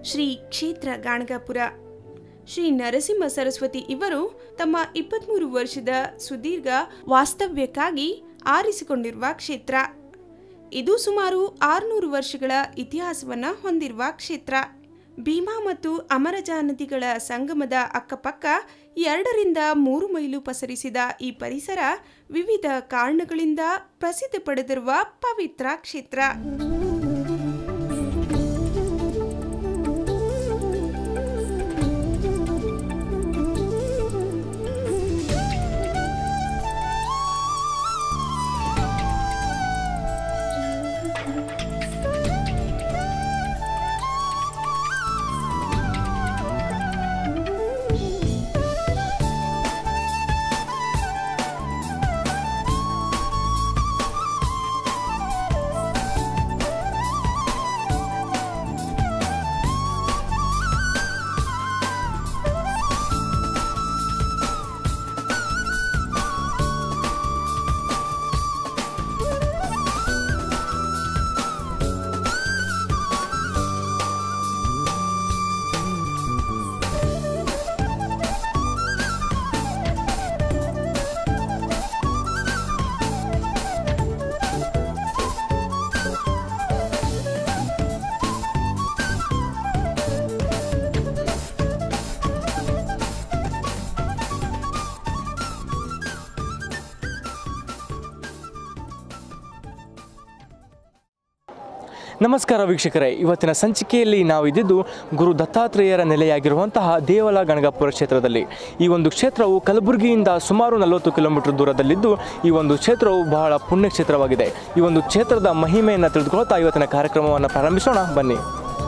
ಶ್ರೀ ಕ್ಷೇತ್ರ ಗಾಣಗಾಪುರ ಶ್ರೀ ನರಸಿಂಹ ಸರಸ್ವತಿ ಇವರು ತಮ್ಮ ಇಪ್ಪತ್ತ್ಮೂರು ವರ್ಷದ ಸುದೀರ್ಘ ವಾಸ್ತವ್ಯಕ್ಕಾಗಿ ಆರಿಸಿಕೊಂಡಿರುವ ಕ್ಷೇತ್ರ ಇದು ಸುಮಾರು ಆರುನೂರು ವರ್ಷಗಳ ಇತಿಹಾಸವನ್ನ ಹೊಂದಿರುವ ಕ್ಷೇತ್ರ ಭೀಮಾ ಮತ್ತು ಅಮರಜಾ ನದಿಗಳ ಸಂಗಮದ ಅಕ್ಕಪಕ್ಕ ಎರಡರಿಂದ ಮೂರು ಮೈಲು ಪಸರಿಸಿದ ಈ ಪರಿಸರ ವಿವಿಧ ಕಾರಣಗಳಿಂದ ಪ್ರಸಿದ್ಧಿ ಪಡೆದಿರುವ ಪವಿತ್ರ ಕ್ಷೇತ್ರ ನಮಸ್ಕಾರ ವೀಕ್ಷಕರೇ ಇವತ್ತಿನ ಸಂಚಿಕೆಯಲ್ಲಿ ನಾವು ಇದ್ದಿದ್ದು ಗುರು ದತ್ತಾತ್ರೇಯರ ನೆಲೆಯಾಗಿರುವಂತಹ ದೇವಲ ಗಣಗಾಪುರ ಕ್ಷೇತ್ರದಲ್ಲಿ ಈ ಒಂದು ಕ್ಷೇತ್ರವು ಕಲಬುರಗಿಯಿಂದ ಸುಮಾರು ನಲವತ್ತು ಕಿಲೋಮೀಟರ್ ದೂರದಲ್ಲಿದ್ದು ಈ ಒಂದು ಕ್ಷೇತ್ರವು ಬಹಳ ಪುಣ್ಯ ಕ್ಷೇತ್ರವಾಗಿದೆ ಈ ಒಂದು ಕ್ಷೇತ್ರದ ಮಹಿಮೆಯನ್ನು ತಿಳಿದುಕೊಳ್ತಾ ಇವತ್ತಿನ ಕಾರ್ಯಕ್ರಮವನ್ನು ಪ್ರಾರಂಭಿಸೋಣ ಬನ್ನಿ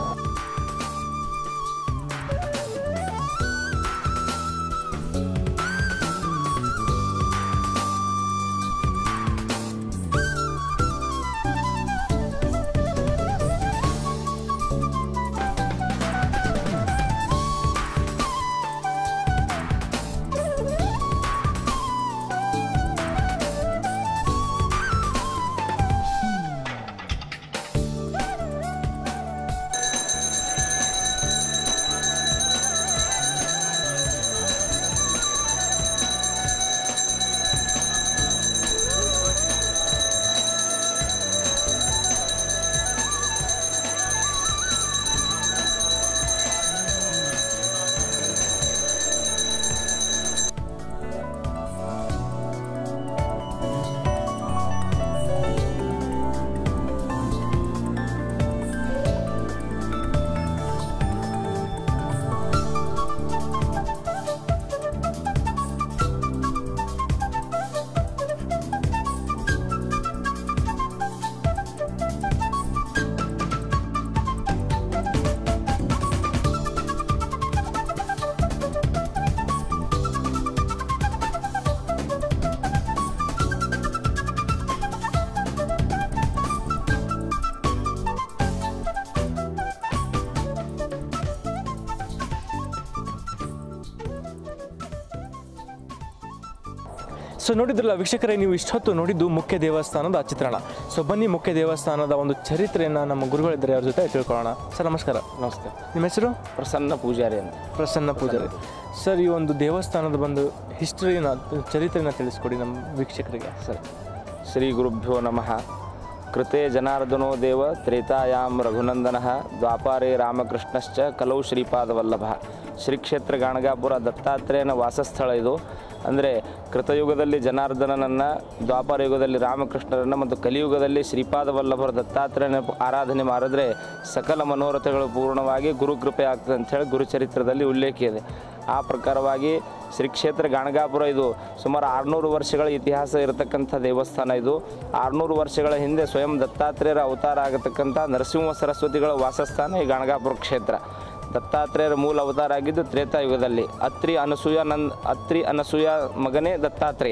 ಸೊ ನೋಡಿದ್ರಲ್ಲ ವೀಕ್ಷಕರೇ ನೀವು ಇಷ್ಟೊತ್ತು ನೋಡಿದ್ದು ಮುಖ್ಯ ದೇವಸ್ಥಾನದ ಚಿತ್ರಣ ಸೊ ಬನ್ನಿ ಮುಖ್ಯ ದೇವಸ್ಥಾನದ ಒಂದು ಚರಿತ್ರೆಯನ್ನು ನಮ್ಮ ಗುರುಗಳಿದ್ದಾರೆ ಅವ್ರ ಜೊತೆ ತಿಳ್ಕೊಳ್ಳೋಣ ಸರ್ ನಮಸ್ಕಾರ ನಮಸ್ತೆ ನಿಮ್ಮ ಹೆಸರು ಪ್ರಸನ್ನ ಪೂಜಾರಿ ಅಂತ ಪ್ರಸನ್ನ ಪೂಜಾರಿ ಸರ್ ಈ ಒಂದು ದೇವಸ್ಥಾನದ ಒಂದು ಹಿಸ್ಟ್ರಿನ ಚರಿತ್ರೆನ ತಿಳಿಸ್ಕೊಡಿ ನಮ್ಮ ವೀಕ್ಷಕರಿಗೆ ಸರ್ ಶ್ರೀ ಗುರುಭ್ಯೋ ನಮಃ ಕೃತೆ ಜನಾರ್ದನೋ ದೇವ ತ್ರೇತಾಯಾಂ ರಘುನಂದನ ದ್ವಾಪಾರೇ ರಾಮಕೃಷ್ಣಶ್ಚ ಕಲೌ ಶ್ರೀಪಾದವಲ್ಲಭ ಶ್ರೀಕ್ಷೇತ್ರ ಗಾಣಗಾಪುರ ದತ್ತಾತ್ರೇಯನ ವಾಸಸ್ಥಳ ಇದು ಅಂದರೆ ಕೃತಯುಗದಲ್ಲಿ ಜನಾರ್ದನನನ್ನು ದ್ವಾಪರ ಯುಗದಲ್ಲಿ ರಾಮಕೃಷ್ಣರನ್ನು ಮತ್ತು ಕಲಿಯುಗದಲ್ಲಿ ಶ್ರೀಪಾದವಲ್ಲಭರ ದತ್ತಾತ್ರೇಯನ ಆರಾಧನೆ ಮಾಡಿದ್ರೆ ಸಕಲ ಮನೋರಥಗಳು ಪೂರ್ಣವಾಗಿ ಗುರುಕೃಪೆ ಆಗ್ತದೆ ಅಂಥೇಳಿ ಗುರುಚರಿತ್ರದಲ್ಲಿ ಉಲ್ಲೇಖ ಇದೆ ಆ ಪ್ರಕಾರವಾಗಿ ಶ್ರೀ ಕ್ಷೇತ್ರ ಗಾಣಗಾಪುರ ಇದು ಸುಮಾರು ಆರುನೂರು ವರ್ಷಗಳ ಇತಿಹಾಸ ಇರತಕ್ಕಂಥ ದೇವಸ್ಥಾನ ಇದು ಆರುನೂರು ವರ್ಷಗಳ ಹಿಂದೆ ಸ್ವಯಂ ದತ್ತಾತ್ರೇಯರ ಅವತಾರ ಆಗತಕ್ಕಂಥ ನರಸಿಂಹ ಸರಸ್ವತಿಗಳ ವಾಸಸ್ಥಾನ ಈ ಗಾಣಗಾಪುರ ಕ್ಷೇತ್ರ ದತ್ತಾತ್ರೇಯರ ಮೂಲ ಅವತಾರ ಆಗಿದ್ದು ತ್ರೇತಾಯುಗದಲ್ಲಿ ಅತ್ರಿ ಅನಸೂಯ ನಂದ್ ಅತ್ರಿ ಅನಸೂಯ ಮಗನೇ ದತ್ತಾತ್ರೇಯ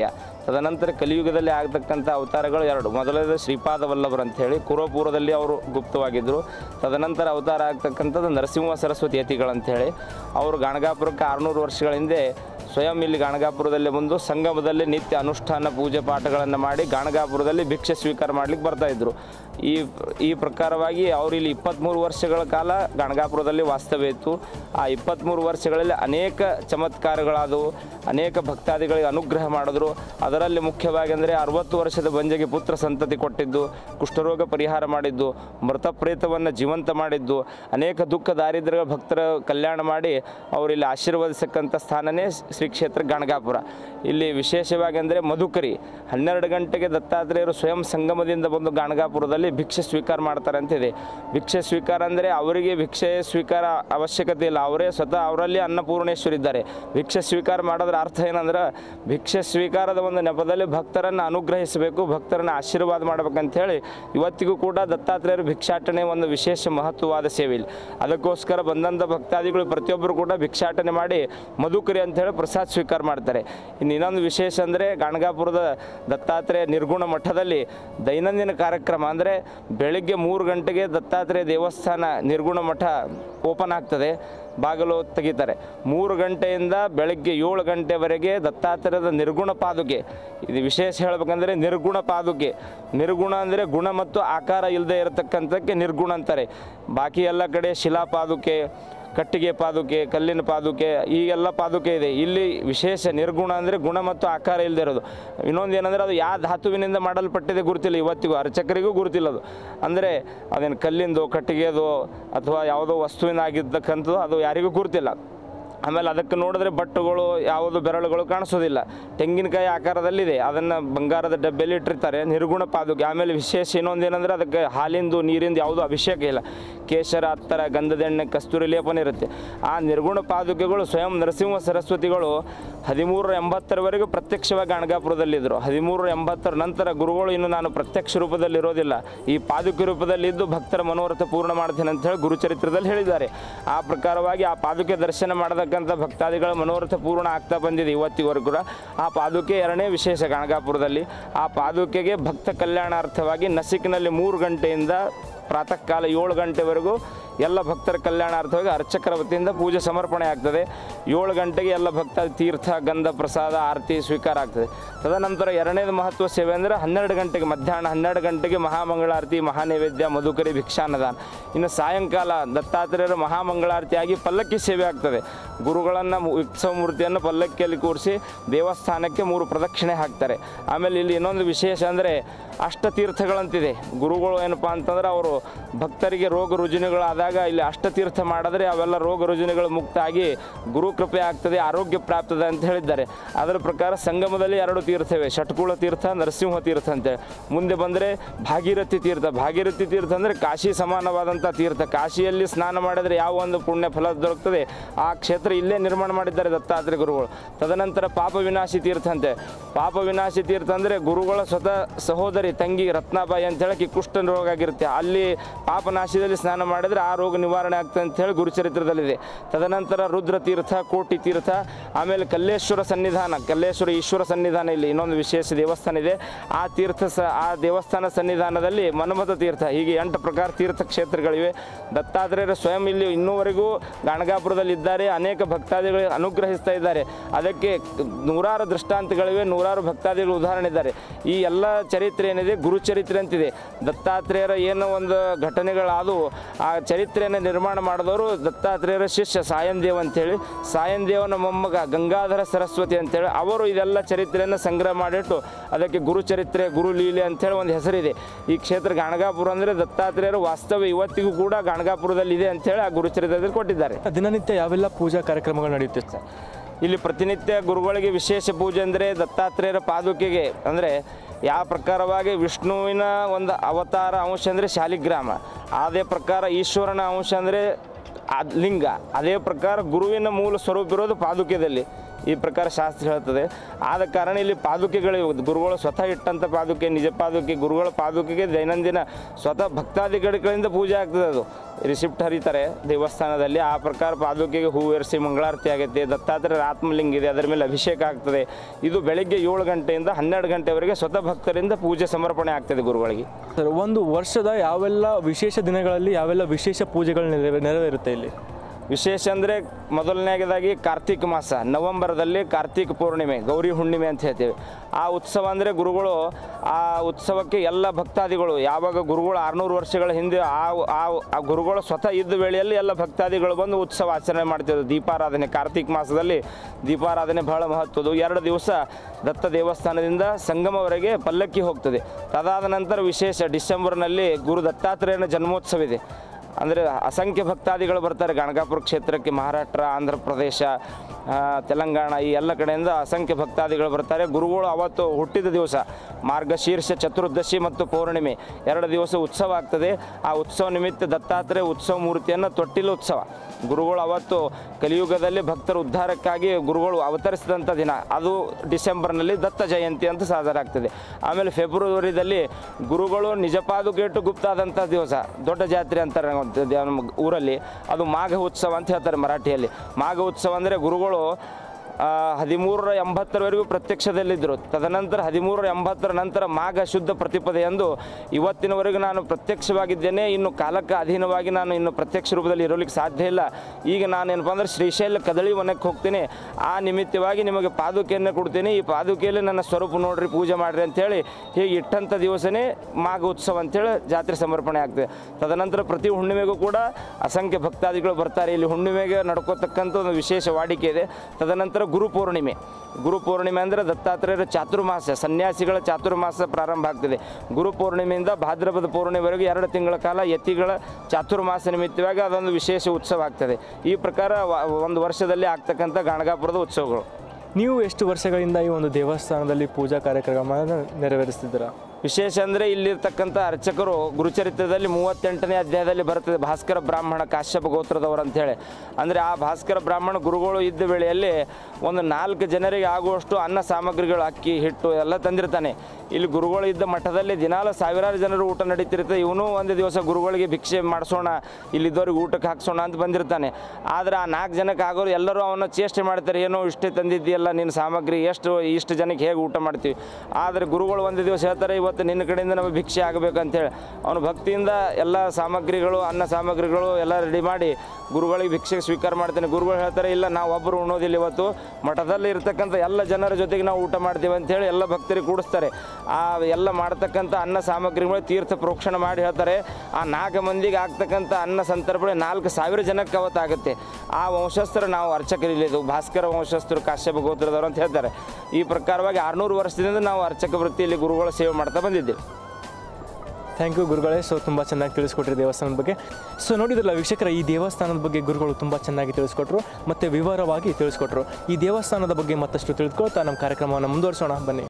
ತದನಂತರ ಕಲಿಯುಗದಲ್ಲಿ ಆಗತಕ್ಕಂಥ ಅವತಾರಗಳು ಎರಡು ಮೊದಲನೇದು ಶ್ರೀಪಾದ ವಲ್ಲಭರು ಅಂಥೇಳಿ ಕುರುಪೂರದಲ್ಲಿ ಅವರು ಗುಪ್ತವಾಗಿದ್ದರು ತದನಂತರ ಅವತಾರ ಆಗ್ತಕ್ಕಂಥದ್ದು ನರಸಿಂಹ ಸರಸ್ವತಿ ಯತಿಗಳಂಥೇಳಿ ಅವರು ಗಾಣಗಾಪುರಕ್ಕೆ ಆರುನೂರು ವರ್ಷಗಳ ಹಿಂದೆ ಸ್ವಯಂ ಇಲ್ಲಿ ಗಾಣಗಾಪುರದಲ್ಲಿ ಬಂದು ಸಂಗಮದಲ್ಲಿ ನಿತ್ಯ ಅನುಷ್ಠಾನ ಪೂಜೆ ಪಾಠಗಳನ್ನು ಮಾಡಿ ಗಾಣಗಾಪುರದಲ್ಲಿ ಭಿಕ್ಷೆ ಸ್ವೀಕಾರ ಮಾಡ್ಲಿಕ್ಕೆ ಬರ್ತಾ ಇದ್ರು ಈ ಈ ಪ್ರಕಾರವಾಗಿ ಅವರು ಇಲ್ಲಿ ಇಪ್ಪತ್ತ್ಮೂರು ವರ್ಷಗಳ ಕಾಲ ಗಾಣಗಾಪುರದಲ್ಲಿ ವಾಸ್ತವ್ಯ ಇತ್ತು ಆ ಇಪ್ಪತ್ತ್ಮೂರು ವರ್ಷಗಳಲ್ಲಿ ಅನೇಕ ಚಮತ್ಕಾರಗಳಾದವು ಅನೇಕ ಭಕ್ತಾದಿಗಳಿಗೆ ಅನುಗ್ರಹ ಮಾಡಿದ್ರು ಅದರಲ್ಲಿ ಮುಖ್ಯವಾಗಿ ಅಂದರೆ ಅರವತ್ತು ವರ್ಷದ ಬಂಜೆಗೆ ಪುತ್ರ ಸಂತತಿ ಕೊಟ್ಟಿದ್ದು ಕುಷ್ಠರೋಗ ಪರಿಹಾರ ಮಾಡಿದ್ದು ಮೃತ ಪ್ರೇತವನ್ನು ಜೀವಂತ ಮಾಡಿದ್ದು ಅನೇಕ ದುಃಖ ದಾರಿದ್ರ್ಯ ಭಕ್ತರ ಕಲ್ಯಾಣ ಮಾಡಿ ಅವರು ಇಲ್ಲಿ ಆಶೀರ್ವದಿಸಕ್ಕಂಥ ಸ್ಥಾನನೇ ಶ್ರೀ ಕ್ಷೇತ್ರ ಗಣಗಾಪುರ ಇಲ್ಲಿ ವಿಶೇಷವಾಗಿ ಅಂದರೆ ಮಧುಕರಿ ಹನ್ನೆರಡು ಗಂಟೆಗೆ ದತ್ತಾತ್ರೇಯರು ಸ್ವಯಂ ಸಂಗಮದಿಂದ ಬಂದು ಗಾಣಗಾಪುರದಲ್ಲಿ ಭಿಕ್ಷೆ ಸ್ವೀಕಾರ ಮಾಡ್ತಾರೆ ಅಂತಿದೆ ಭಿಕ್ಷೆ ಸ್ವೀಕಾರ ಅಂದರೆ ಅವರಿಗೆ ಭಿಕ್ಷೆ ಸ್ವೀಕಾರ ಅವಶ್ಯಕತೆ ಇಲ್ಲ ಅವರೇ ಸ್ವತಃ ಅವರಲ್ಲಿ ಅನ್ನಪೂರ್ಣೇಶ್ವರಿದ್ದಾರೆ ಭಿಕ್ಷೆ ಸ್ವೀಕಾರ ಮಾಡೋದ್ರ ಅರ್ಥ ಏನಂದ್ರೆ ಭಿಕ್ಷೆ ಸ್ವೀಕಾರದ ಒಂದು ನೆಪದಲ್ಲಿ ಭಕ್ತರನ್ನು ಅನುಗ್ರಹಿಸಬೇಕು ಭಕ್ತರನ್ನು ಆಶೀರ್ವಾದ ಮಾಡ್ಬೇಕಂತ ಹೇಳಿ ಇವತ್ತಿಗೂ ಕೂಡ ದತ್ತಾತ್ರೇಯರು ಭಿಕ್ಷಾಟನೆ ಒಂದು ವಿಶೇಷ ಮಹತ್ವವಾದ ಸೇವೆ ಇಲ್ಲಿ ಅದಕ್ಕೋಸ್ಕರ ಬಂದಂಥ ಭಕ್ತಾದಿಗಳು ಪ್ರತಿಯೊಬ್ಬರು ಕೂಡ ಭಿಕ್ಷಾಟನೆ ಮಾಡಿ ಮಧುಕರಿ ಅಂತ ಹೇಳಿ ಪ್ರಸಾದ ಸ್ವೀಕಾರ ಮಾಡ್ತಾರೆ ಇನ್ನು ಇನ್ನೊಂದು ವಿಶೇಷ ಅಂದರೆ ಗಾಣಗಾಪುರದ ದತ್ತಾತ್ರೇಯ ನಿರ್ಗುಣ ಮಠದಲ್ಲಿ ದೈನಂದಿನ ಕಾರ್ಯಕ್ರಮ ಅಂದರೆ ಬೆಳಿಗ್ಗೆ ಮೂರು ಗಂಟೆಗೆ ದತ್ತಾತ್ರೇಯ ದೇವಸ್ಥಾನ ನಿರ್ಗುಣ ಮಠ ಓಪನ್ ಆಗ್ತದೆ ಬಾಗಿಲು ತೆಗಿತಾರೆ ಮೂರು ಗಂಟೆಯಿಂದ ಬೆಳಗ್ಗೆ ಏಳು ಗಂಟೆವರೆಗೆ ದತ್ತಾತ್ರೇಯದ ನಿರ್ಗುಣ ಪಾದುಕೆ ಇದು ವಿಶೇಷ ಹೇಳ್ಬೇಕಂದ್ರೆ ನಿರ್ಗುಣ ಪಾದುಕೆ ನಿರ್ಗುಣ ಅಂದರೆ ಗುಣ ಮತ್ತು ಆಕಾರ ಇಲ್ಲದೆ ಇರತಕ್ಕಂಥಕ್ಕೆ ನಿರ್ಗುಣ ಅಂತಾರೆ ಬಾಕಿ ಎಲ್ಲ ಕಡೆ ಶಿಲಾ ಪಾದುಕೆ ಕಟ್ಟಿಗೆ ಪಾದುಕೆ ಕಲ್ಲಿನ ಪಾದುಕೆ ಈ ಎಲ್ಲ ಪಾದುಕೆ ಇದೆ ಇಲ್ಲಿ ವಿಶೇಷ ನಿರ್ಗುಣ ಅಂದರೆ ಗುಣ ಮತ್ತು ಆಕಾರ ಇಲ್ಲದೆ ಇರೋದು ಇನ್ನೊಂದು ಏನಂದರೆ ಅದು ಯಾವ ಧಾತುವಿನಿಂದ ಮಾಡಲ್ಪಟ್ಟಿದೆ ಗುರುತಿಲ್ಲ ಇವತ್ತಿಗೂ ಅರ್ಚಕರಿಗೂ ಗುರುತಿಲ್ಲ ಅದು ಅಂದರೆ ಅದೇನು ಕಲ್ಲಿಂದು ಕಟ್ಟಿಗೆದು ಅಥವಾ ಯಾವುದೋ ವಸ್ತುವಿನ ಆಗಿರ್ತಕ್ಕಂಥದ್ದು ಅದು ಯಾರಿಗೂ ಗುರುತಿಲ್ಲ ಆಮೇಲೆ ಅದಕ್ಕೆ ನೋಡಿದ್ರೆ ಬಟ್ಟುಗಳು ಯಾವುದು ಬೆರಳುಗಳು ಕಾಣಿಸೋದಿಲ್ಲ ತೆಂಗಿನಕಾಯಿ ಆಕಾರದಲ್ಲಿದೆ ಅದನ್ನು ಬಂಗಾರದ ಡಬ್ಬೆಯಲ್ಲಿ ಇಟ್ಟಿರ್ತಾರೆ ನಿರ್ಗುಣ ಪಾದುಕೆ ಆಮೇಲೆ ವಿಶೇಷ ಇನ್ನೊಂದು ಏನಂದರೆ ಅದಕ್ಕೆ ಹಾಲಿಂದು ನೀರಿಂದು ಯಾವುದೂ ಅಭಿಷೇಕ ಇಲ್ಲ ಕೇಶರ ಹತ್ತರ ಗಂಧದೆಣ್ಣೆ ಕಸ್ತೂರಿ ಲೇಪನ ಇರುತ್ತೆ ಆ ನಿರ್ಗುಣ ಪಾದುಕೆಗಳು ಸ್ವಯಂ ನರಸಿಂಹ ಸರಸ್ವತಿಗಳು ಹದಿಮೂರರ ಎಂಬತ್ತರವರೆಗೂ ಪ್ರತ್ಯಕ್ಷವಾಗಿ ಗಣಗಾಪುರದಲ್ಲಿದ್ದರು ಹದಿಮೂರರ ಎಂಬತ್ತರ ನಂತರ ಗುರುಗಳು ಇನ್ನು ನಾನು ಪ್ರತ್ಯಕ್ಷ ರೂಪದಲ್ಲಿ ಇರೋದಿಲ್ಲ ಈ ಪಾದುಕೆ ರೂಪದಲ್ಲಿ ಇದ್ದು ಭಕ್ತರ ಮನೋರಥ ಪೂರ್ಣ ಮಾಡ್ತೇನೆ ಅಂತ ಹೇಳಿ ಗುರುಚರಿತ್ರದಲ್ಲಿ ಹೇಳಿದ್ದಾರೆ ಆ ಪ್ರಕಾರವಾಗಿ ಆ ಪಾದುಕೆ ದರ್ಶನ ಮಾಡತಕ್ಕಂಥ ಭಕ್ತಾದಿಗಳ ಮನೋರಥ ಪೂರ್ಣ ಆಗ್ತಾ ಬಂದಿದೆ ಇವತ್ತಿವರೆಗೂ ಕೂಡ ಆ ಪಾದುಕೆ ಎರಡನೇ ವಿಶೇಷ ಗಣಗಾಪುರದಲ್ಲಿ ಆ ಪಾದುಕೆಗೆ ಭಕ್ತ ಕಲ್ಯಾಣಾರ್ಥವಾಗಿ ನಸಿಕಿನಲ್ಲಿ ಮೂರು ಗಂಟೆಯಿಂದ ಪ್ರಾತಃ ಕಾಲ ಏಳು ಗಂಟೆವರೆಗೂ ಎಲ್ಲ ಭಕ್ತರ ಕಲ್ಯಾಣಾರ್ಥವಾಗಿ ಅರ್ಚಕರ ವತಿಯಿಂದ ಪೂಜೆ ಸಮರ್ಪಣೆ ಆಗ್ತದೆ ಏಳು ಗಂಟೆಗೆ ಎಲ್ಲ ಭಕ್ತ ತೀರ್ಥ ಗಂಧ ಪ್ರಸಾದ ಆರತಿ ಸ್ವೀಕಾರ ಆಗ್ತದೆ ತದನಂತರ ಎರಡನೇದು ಮಹತ್ವ ಸೇವೆ ಅಂದರೆ ಹನ್ನೆರಡು ಗಂಟೆಗೆ ಮಧ್ಯಾಹ್ನ ಹನ್ನೆರಡು ಗಂಟೆಗೆ ಮಹಾಮಂಗಳಾರತಿ ಮಹಾನೈವೇದ್ಯ ಮಧುಕರಿ ಭಿಕ್ಷಾನ್ನದಾನ ಇನ್ನು ಸಾಯಂಕಾಲ ದತ್ತಾತ್ರೇಯರ ಮಹಾಮಂಗಳಾರತಿಯಾಗಿ ಪಲ್ಲಕ್ಕಿ ಸೇವೆ ಆಗ್ತದೆ ಗುರುಗಳನ್ನು ಉತ್ಸವ ಮೂರ್ತಿಯನ್ನು ಪಲ್ಲಕ್ಕಿಯಲ್ಲಿ ಕೂರಿಸಿ ದೇವಸ್ಥಾನಕ್ಕೆ ಮೂರು ಪ್ರದಕ್ಷಿಣೆ ಹಾಕ್ತಾರೆ ಆಮೇಲೆ ಇಲ್ಲಿ ಇನ್ನೊಂದು ವಿಶೇಷ ಅಂದರೆ ಅಷ್ಟತೀರ್ಥಗಳಂತಿದೆ ಗುರುಗಳು ಏನಪ್ಪ ಅಂತಂದ್ರೆ ಅವರು ಭಕ್ತರಿಗೆ ರೋಗ ರುಜಿನಗಳಾದಾಗ ಇಲ್ಲಿ ಅಷ್ಟತೀರ್ಥ ಮಾಡಿದ್ರೆ ಅವೆಲ್ಲ ರೋಗ ರುಜಿನಗಳು ಮುಕ್ತ ಆಗಿ ಗುರು ಕೃಪೆ ಆಗ್ತದೆ ಆರೋಗ್ಯ ಪ್ರಾಪ್ತದ ಅಂತ ಹೇಳಿದ್ದಾರೆ ಅದರ ಪ್ರಕಾರ ಸಂಗಮದಲ್ಲಿ ಎರಡು ತೀರ್ಥವೇ ಷಟ್ಕುಳ ತೀರ್ಥ ನರಸಿಂಹ ತೀರ್ಥ ಅಂತೇಳಿ ಮುಂದೆ ಬಂದರೆ ಭಾಗೀರಥಿ ತೀರ್ಥ ಭಾಗೀರಥಿ ತೀರ್ಥ ಅಂದರೆ ಕಾಶಿ ಸಮಾನವಾದಂಥ ತೀರ್ಥ ಕಾಶಿಯಲ್ಲಿ ಸ್ನಾನ ಮಾಡಿದರೆ ಯಾವ ಒಂದು ಪುಣ್ಯ ಫಲ ದೊರಕ್ತದೆ ಆ ಕ್ಷೇತ್ರ ಇಲ್ಲೇ ನಿರ್ಮಾಣ ಮಾಡಿದ್ದಾರೆ ದತ್ತಾತ್ರೇಯ ಗುರುಗಳು ತದನಂತರ ಪಾಪ ವಿನಾಶಿ ತೀರ್ಥ ಅಂತೆ ಪಾಪ ವಿನಾಶಿ ತೀರ್ಥ ಅಂದರೆ ಗುರುಗಳ ಸ್ವತಃ ಸಹೋದರಿ ತಂಗಿ ರತ್ನಾಬಾಯಿ ಅಂತ ಹೇಳಿ ಕುಷ್ಠ ರೋಗ ಆಗಿರುತ್ತೆ ಅಲ್ಲಿ ಪಾಪನಾಶದಲ್ಲಿ ಸ್ನಾನ ಮಾಡಿದರೆ ಆ ರೋಗ ನಿವಾರಣೆ ಆಗ್ತದೆ ಅಂತ ಹೇಳಿ ಗುರುಚರಿತ್ರದಲ್ಲಿದೆ ತದನಂತರ ರುದ್ರ ತೀರ್ಥ ಕೋಟಿ ತೀರ್ಥ ಆಮೇಲೆ ಕಲ್ಲೇಶ್ವರ ಸನ್ನಿಧಾನ ಕಲ್ಲೇಶ್ವರ ಈಶ್ವರ ಸನ್ನಿಧಾನ ಇಲ್ಲಿ ಇನ್ನೊಂದು ವಿಶೇಷ ದೇವಸ್ಥಾನ ಇದೆ ಆ ತೀರ್ಥ ಸ ಆ ದೇವಸ್ಥಾನ ಸನ್ನಿಧಾನದಲ್ಲಿ ಮನ್ಮಥ ತೀರ್ಥ ಹೀಗೆ ಎಂಟು ಪ್ರಕಾರ ತೀರ್ಥ ಕ್ಷೇತ್ರಗಳಿವೆ ದತ್ತಾತ್ರೇಯರು ಸ್ವಯಂ ಇಲ್ಲಿ ಇನ್ನೂವರೆಗೂ ಗಾಣಗಾಪುರದಲ್ಲಿ ಇದ್ದಾರೆ ಅನೇಕ ಭಕ್ತಾದಿಗಳು ಅನುಗ್ರಹಿಸ್ತಾ ಇದ್ದಾರೆ ಅದಕ್ಕೆ ನೂರಾರು ದೃಷ್ಟಾಂತಗಳಿವೆ ನೂರಾರು ಭಕ್ತಾದಿಗಳು ಉದಾಹರಣೆ ಇದ್ದಾರೆ ಈ ಎಲ್ಲ ಚರಿತ್ರೆ ಏನಿದೆ ಗುರುಚರಿತ್ರೆ ಅಂತಿದೆ ದತ್ತಾತ್ರೇಯರ ಏನೋ ಒಂದು ಘಟನೆಗಳಾದವು ಆ ಚರಿತ್ರೆಯನ್ನು ನಿರ್ಮಾಣ ಮಾಡಿದವರು ದತ್ತಾತ್ರೇಯರ ಶಿಷ್ಯ ಸಾಯನ್ ದೇವ್ ಅಂತೇಳಿ ಸಾಯನ್ ದೇವನ ಮೊಮ್ಮಗ ಗಂಗಾಧರ ಸರಸ್ವತಿ ಅಂತೇಳಿ ಅವರು ಇದೆಲ್ಲ ಚರಿತ್ರೆಯನ್ನು ಸಂಗ್ರಹ ಮಾಡಿಟ್ಟು ಅದಕ್ಕೆ ಗುರುಚರಿತ್ರೆ ಗುರು ಲೀಲೆ ಅಂತೇಳಿ ಒಂದು ಹೆಸರಿದೆ ಈ ಕ್ಷೇತ್ರ ಗಾಣಗಾಪುರ ಅಂದರೆ ದತ್ತಾತ್ರೇಯರ ವಾಸ್ತವ್ಯ ಇವತ್ತಿಗೂ ಕೂಡ ಗಾಣಗಾಪುರದಲ್ಲಿ ಇದೆ ಅಂತೇಳಿ ಆ ಗುರುಚರಿತ್ರದಲ್ಲಿ ಕೊಟ್ಟಿದ್ದಾರೆ ದಿನನಿತ್ಯ ಯಾವೆಲ್ಲ ಪೂಜಾ ಕಾರ್ಯಕ್ರಮಗಳು ನಡೆಯುತ್ತೆ ಸರ್ ಇಲ್ಲಿ ಪ್ರತಿನಿತ್ಯ ಗುರುಗಳಿಗೆ ವಿಶೇಷ ಪೂಜೆ ಅಂದರೆ ದತ್ತಾತ್ರೇಯರ ಪಾದುಕೆಗೆ ಅಂದರೆ ಯಾವ ಪ್ರಕಾರವಾಗಿ ವಿಷ್ಣುವಿನ ಒಂದು ಅವತಾರ ಅಂಶ ಅಂದರೆ ಶಾಲಿಗ್ರಾಮ ಅದೇ ಪ್ರಕಾರ ಈಶ್ವರನ ಅಂಶ ಅಂದರೆ ಅದ್ ಲಿಂಗ ಅದೇ ಪ್ರಕಾರ ಗುರುವಿನ ಮೂಲ ಸ್ವರೂಪ ಇರೋದು ಪಾದುಕೆದಲ್ಲಿ ಈ ಪ್ರಕಾರ ಶಾಸ್ತ್ರ ಹೇಳ್ತದೆ ಆದ ಕಾರಣ ಇಲ್ಲಿ ಪಾದುಕೆಗಳು ಗುರುಗಳು ಸ್ವತಃ ಇಟ್ಟಂಥ ಪಾದುಕೆ ನಿಜ ಪಾದುಕೆ ಗುರುಗಳ ಪಾದುಕೆಗೆ ದೈನಂದಿನ ಸ್ವತಃ ಭಕ್ತಾದಿಗಳಿಂದ ಪೂಜೆ ಆಗ್ತದೆ ಅದು ರಿಸಿಪ್ಟ್ ಹರಿತಾರೆ ದೇವಸ್ಥಾನದಲ್ಲಿ ಆ ಪ್ರಕಾರ ಪಾದುಕೆಗೆ ಹೂ ಏರಿಸಿ ಮಂಗಳಾರತಿ ಆಗುತ್ತೆ ದತ್ತಾತ್ರೇಯರ ಆತ್ಮಲಿಂಗ ಇದೆ ಅದರ ಮೇಲೆ ಅಭಿಷೇಕ ಆಗ್ತದೆ ಇದು ಬೆಳಗ್ಗೆ ಏಳು ಗಂಟೆಯಿಂದ ಹನ್ನೆರಡು ಗಂಟೆವರೆಗೆ ಸ್ವತಃ ಭಕ್ತರಿಂದ ಪೂಜೆ ಸಮರ್ಪಣೆ ಆಗ್ತದೆ ಗುರುಗಳಿಗೆ ಸರ್ ಒಂದು ವರ್ಷದ ಯಾವೆಲ್ಲ ವಿಶೇಷ ದಿನಗಳಲ್ಲಿ ಯಾವೆಲ್ಲ ವಿಶೇಷ ಪೂಜೆಗಳು ನೆರವೇ ನೆರವೇರುತ್ತೆ ಇಲ್ಲಿ ವಿಶೇಷ ಅಂದರೆ ಮೊದಲನೇದಾಗಿ ಕಾರ್ತಿಕ ಮಾಸ ನವೆಂಬರ್ದಲ್ಲಿ ಕಾರ್ತಿಕ ಪೂರ್ಣಿಮೆ ಗೌರಿ ಹುಣ್ಣಿಮೆ ಅಂತ ಹೇಳ್ತೀವಿ ಆ ಉತ್ಸವ ಅಂದರೆ ಗುರುಗಳು ಆ ಉತ್ಸವಕ್ಕೆ ಎಲ್ಲ ಭಕ್ತಾದಿಗಳು ಯಾವಾಗ ಗುರುಗಳು ಆರುನೂರು ವರ್ಷಗಳ ಹಿಂದೆ ಆ ಆ ಆ ಗುರುಗಳು ಸ್ವತಃ ಇದ್ದ ವೇಳೆಯಲ್ಲಿ ಎಲ್ಲ ಭಕ್ತಾದಿಗಳು ಬಂದು ಉತ್ಸವ ಆಚರಣೆ ಮಾಡ್ತಿದ್ರು ದೀಪಾರಾಧನೆ ಕಾರ್ತಿಕ ಮಾಸದಲ್ಲಿ ದೀಪಾರಾಧನೆ ಬಹಳ ಮಹತ್ವದ್ದು ಎರಡು ದಿವಸ ದತ್ತ ದೇವಸ್ಥಾನದಿಂದ ಸಂಗಮವರೆಗೆ ಪಲ್ಲಕ್ಕಿ ಹೋಗ್ತದೆ ತದಾದ ನಂತರ ವಿಶೇಷ ಡಿಸೆಂಬರ್ನಲ್ಲಿ ಗುರು ದತ್ತಾತ್ರೇಯನ ಜನ್ಮೋತ್ಸವ ಇದೆ ಅಂದರೆ ಅಸಂಖ್ಯ ಭಕ್ತಾದಿಗಳು ಬರ್ತಾರೆ ಗಣಗಾಪುರ ಕ್ಷೇತ್ರಕ್ಕೆ ಮಹಾರಾಷ್ಟ್ರ ಆಂಧ್ರ ಪ್ರದೇಶ ಆ, ತೆಲಂಗಾಣ ಈ ಎಲ್ಲ ಕಡೆಯಿಂದ ಅಸಂಖ್ಯ ಭಕ್ತಾದಿಗಳು ಬರ್ತಾರೆ ಗುರುಗಳು ಅವತ್ತು ಹುಟ್ಟಿದ ದಿವಸ ಮಾರ್ಗಶೀರ್ಷ ಚತುರ್ದಶಿ ಮತ್ತು ಪೌರ್ಣಿಮೆ ಎರಡು ದಿವಸ ಉತ್ಸವ ಆಗ್ತದೆ ಆ ಉತ್ಸವ ನಿಮಿತ್ತ ದತ್ತಾತ್ರೇಯ ಉತ್ಸವ ಮೂರ್ತಿಯನ್ನು ತೊಟ್ಟಿಲ ಉತ್ಸವ ಗುರುಗಳು ಅವತ್ತು ಕಲಿಯುಗದಲ್ಲಿ ಭಕ್ತರ ಉದ್ಧಾರಕ್ಕಾಗಿ ಗುರುಗಳು ಅವತರಿಸಿದಂಥ ದಿನ ಅದು ಡಿಸೆಂಬರ್ನಲ್ಲಿ ದತ್ತ ಜಯಂತಿ ಅಂತ ಸಾಜರ ಆಗ್ತದೆ ಆಮೇಲೆ ಫೆಬ್ರವರಿದಲ್ಲಿ ಗುರುಗಳು ನಿಜಪಾದುಗೇಟು ಗುಪ್ತಾದಂಥ ದಿವಸ ದೊಡ್ಡ ಜಾತ್ರೆ ಅಂತಾರೆ ಒಂದು ದ- ನಮ್ಮ ಊರಲ್ಲಿ ಅದು ಮಾಘ ಉತ್ಸವ ಅಂತ ಹೇಳ್ತಾರೆ ಮರಾಠಿಯಲ್ಲಿ ಮಾಘ ಉತ್ಸವ ಅಂದರೆ ಗುರುಗಳು ಆ, ಹದಿಮೂರರ ಎಂಬತ್ತರವರೆಗೂ ಪ್ರತ್ಯಕ್ಷದಲ್ಲಿದ್ದರು ತದನಂತರ ಹದಿಮೂರರ ಎಂಬತ್ತರ ನಂತರ ಮಾಘ ಶುದ್ಧ ಪ್ರತಿಪದೆಯಂದು ಇವತ್ತಿನವರೆಗೂ ನಾನು ಪ್ರತ್ಯಕ್ಷವಾಗಿದ್ದೇನೆ ಇನ್ನು ಕಾಲಕ್ಕೆ ಅಧೀನವಾಗಿ ನಾನು ಇನ್ನು ಪ್ರತ್ಯಕ್ಷ ರೂಪದಲ್ಲಿ ಇರೋಲಿಕ್ಕೆ ಸಾಧ್ಯ ಇಲ್ಲ ಈಗ ನಾನೇನಪ್ಪ ಅಂದ್ರೆ ಶ್ರೀಶೈಲ ಕದಳಿ ವನಕ್ಕೆ ಹೋಗ್ತೀನಿ ಆ ನಿಮಿತ್ತವಾಗಿ ನಿಮಗೆ ಪಾದುಕೆಯನ್ನು ಕೊಡ್ತೀನಿ ಈ ಪಾದುಕೆಯಲ್ಲಿ ನನ್ನ ಸ್ವರೂಪ ನೋಡ್ರಿ ಪೂಜೆ ಮಾಡಿರಿ ಅಂತೇಳಿ ಹೀಗೆ ಇಟ್ಟಂಥ ದಿವಸನೇ ಮಾಘ ಉತ್ಸವ ಅಂತೇಳಿ ಜಾತ್ರೆ ಸಮರ್ಪಣೆ ಆಗ್ತದೆ ತದನಂತರ ಪ್ರತಿ ಹುಣ್ಣಿಮೆಗೂ ಕೂಡ ಅಸಂಖ್ಯ ಭಕ್ತಾದಿಗಳು ಬರ್ತಾರೆ ಇಲ್ಲಿ ಹುಣ್ಣಿಮೆಗೆ ನಡ್ಕೋತಕ್ಕಂಥ ಒಂದು ವಿಶೇಷ ವಾಡಿಕೆ ಇದೆ ತದನಂತರ ಗುರು ಪೂರ್ಣಿಮೆ ಗುರು ಪೂರ್ಣಿಮೆ ಅಂದರೆ ದತ್ತಾತ್ರೇಯರ ಚಾತುರ್ಮಾಸ ಸನ್ಯಾಸಿಗಳ ಚಾತುರ್ಮಾಸ ಪ್ರಾರಂಭ ಆಗ್ತದೆ ಗುರು ಪೂರ್ಣಿಮೆಯಿಂದ ಭಾದ್ರಪದ ಪೂರ್ಣಿಮೆವರೆಗೂ ಎರಡು ತಿಂಗಳ ಕಾಲ ಯತಿಗಳ ಚಾತುರ್ಮಾಸ ನಿಮಿತ್ತವಾಗಿ ಅದೊಂದು ವಿಶೇಷ ಉತ್ಸವ ಆಗ್ತದೆ ಈ ಪ್ರಕಾರ ವ- ಒಂದು ವರ್ಷದಲ್ಲಿ ಆಗ್ತಕ್ಕಂಥ ಗಾಣಗಾಪುರದ ಉತ್ಸವಗಳು ನೀವು ಎಷ್ಟು ವರ್ಷಗಳಿಂದ ಈ ಒಂದು ದೇವಸ್ಥಾನದಲ್ಲಿ ಪೂಜಾ ಕಾರ್ಯಕ್ರಮವನ್ನು ನೆರವೇರಿಸ್ತಿದ್ದೀರಾ ವಿಶೇಷ ಅಂದರೆ ಇಲ್ಲಿರ್ತಕ್ಕಂಥ ಅರ್ಚಕರು ಗುರುಚರಿತ್ರದಲ್ಲಿ ಮೂವತ್ತೆಂಟನೇ ಅಧ್ಯಾಯದಲ್ಲಿ ಬರ್ತದೆ ಭಾಸ್ಕರ ಬ್ರಾಹ್ಮಣ ಕಾಶ್ಯಪ ಗೋತ್ರದವರು ಅಂತೇಳಿ ಅಂದರೆ ಆ ಭಾಸ್ಕರ ಬ್ರಾಹ್ಮಣ ಗುರುಗಳು ಇದ್ದ ವೇಳೆಯಲ್ಲಿ ಒಂದು ನಾಲ್ಕು ಜನರಿಗೆ ಆಗುವಷ್ಟು ಅನ್ನ ಸಾಮಗ್ರಿಗಳು ಅಕ್ಕಿ ಹಿಟ್ಟು ಎಲ್ಲ ತಂದಿರ್ತಾನೆ ಇಲ್ಲಿ ಗುರುಗಳು ಇದ್ದ ಮಠದಲ್ಲಿ ದಿನಾಲು ಸಾವಿರಾರು ಜನರು ಊಟ ನಡೀತಿರ್ತದೆ ಇವನು ಒಂದು ದಿವಸ ಗುರುಗಳಿಗೆ ಭಿಕ್ಷೆ ಮಾಡಿಸೋಣ ಇಲ್ಲಿದ್ದವ್ರಿಗೆ ಊಟಕ್ಕೆ ಹಾಕ್ಸೋಣ ಅಂತ ಬಂದಿರ್ತಾನೆ ಆದರೆ ಆ ನಾಲ್ಕು ಜನಕ್ಕೆ ಆಗೋರು ಎಲ್ಲರೂ ಅವನ್ನ ಚೇಷ್ಟೆ ಮಾಡ್ತಾರೆ ಏನೋ ಇಷ್ಟೇ ತಂದಿದ್ದೀಯಲ್ಲ ನಿನ್ನ ಸಾಮಗ್ರಿ ಎಷ್ಟು ಇಷ್ಟು ಜನಕ್ಕೆ ಹೇಗೆ ಊಟ ಮಾಡ್ತೀವಿ ಆದರೆ ಗುರುಗಳು ಒಂದು ದಿವಸ ಹೇಳ್ತಾರೆ ಇವತ್ತು ನಿನ್ನ ಕಡೆಯಿಂದ ನಮಗೆ ಭಿಕ್ಷೆ ಆಗಬೇಕು ಅಂತೇಳಿ ಅವನು ಭಕ್ತಿಯಿಂದ ಎಲ್ಲ ಸಾಮಗ್ರಿಗಳು ಅನ್ನ ಸಾಮಗ್ರಿಗಳು ಎಲ್ಲ ರೆಡಿ ಮಾಡಿ ಗುರುಗಳಿಗೆ ಭಿಕ್ಷೆ ಸ್ವೀಕಾರ ಮಾಡ್ತಾನೆ ಗುರುಗಳು ಹೇಳ್ತಾರೆ ಇಲ್ಲ ನಾವು ಒಬ್ಬರು ಉಣ್ಣೋದಿಲ್ಲ ಇವತ್ತು ಮಠದಲ್ಲಿ ಇರ್ತಕ್ಕಂಥ ಎಲ್ಲ ಜನರ ಜೊತೆಗೆ ನಾವು ಊಟ ಮಾಡ್ತೀವಿ ಅಂತೇಳಿ ಎಲ್ಲ ಭಕ್ತರಿಗೆ ಕೂಡಿಸ್ತಾರೆ ಆ ಎಲ್ಲ ಮಾಡ್ತಕ್ಕಂಥ ಅನ್ನ ಸಾಮಗ್ರಿಗಳು ತೀರ್ಥ ಪ್ರೋಕ್ಷಣ ಮಾಡಿ ಹೇಳ್ತಾರೆ ಆ ನಾಲ್ಕು ಮಂದಿಗೆ ಆಗ್ತಕ್ಕಂಥ ಅನ್ನ ಸಂತರ್ಪಣೆ ನಾಲ್ಕು ಸಾವಿರ ಜನಕ್ಕೆ ಅವತ್ತಾಗುತ್ತೆ ಆ ವಂಶಸ್ಥರು ನಾವು ಅರ್ಚಕರಿಲ್ಲಿದ್ದು ಭಾಸ್ಕರ ವಂಶಸ್ಥರು ಕಾಶ್ಯಪ ಗೋತ್ರದವರು ಅಂತ ಹೇಳ್ತಾರೆ ಈ ಪ್ರಕಾರವಾಗಿ ಆರುನೂರು ವರ್ಷದಿಂದ ನಾವು ಅರ್ಚಕ ವೃತ್ತಿಯಲ್ಲಿ ಗುರುಗಳ ಸೇವೆ ಮಾಡ್ತಾ ಬಂದಿದ್ದೇವೆ ಥ್ಯಾಂಕ್ ಯು ಗುರುಗಳೇ ಸೊ ತುಂಬ ಚೆನ್ನಾಗಿ ತಿಳಿಸ್ಕೊಟ್ರಿ ದೇವಸ್ಥಾನದ ಬಗ್ಗೆ ಸೊ ನೋಡಿದ್ರಲ್ಲ ವೀಕ್ಷಕರ ಈ ದೇವಸ್ಥಾನದ ಬಗ್ಗೆ ಗುರುಗಳು ತುಂಬ ಚೆನ್ನಾಗಿ ತಿಳಿಸ್ಕೊಟ್ರು ಮತ್ತು ವಿವರವಾಗಿ ತಿಳಿಸ್ಕೊಟ್ರು ಈ ದೇವಸ್ಥಾನದ ಬಗ್ಗೆ ಮತ್ತಷ್ಟು ತಿಳಿದುಕೊಳ್ತಾ ನಮ್ಮ ಕಾರ್ಯಕ್ರಮವನ್ನು ಮುಂದುವರಿಸೋಣ ಬನ್ನಿ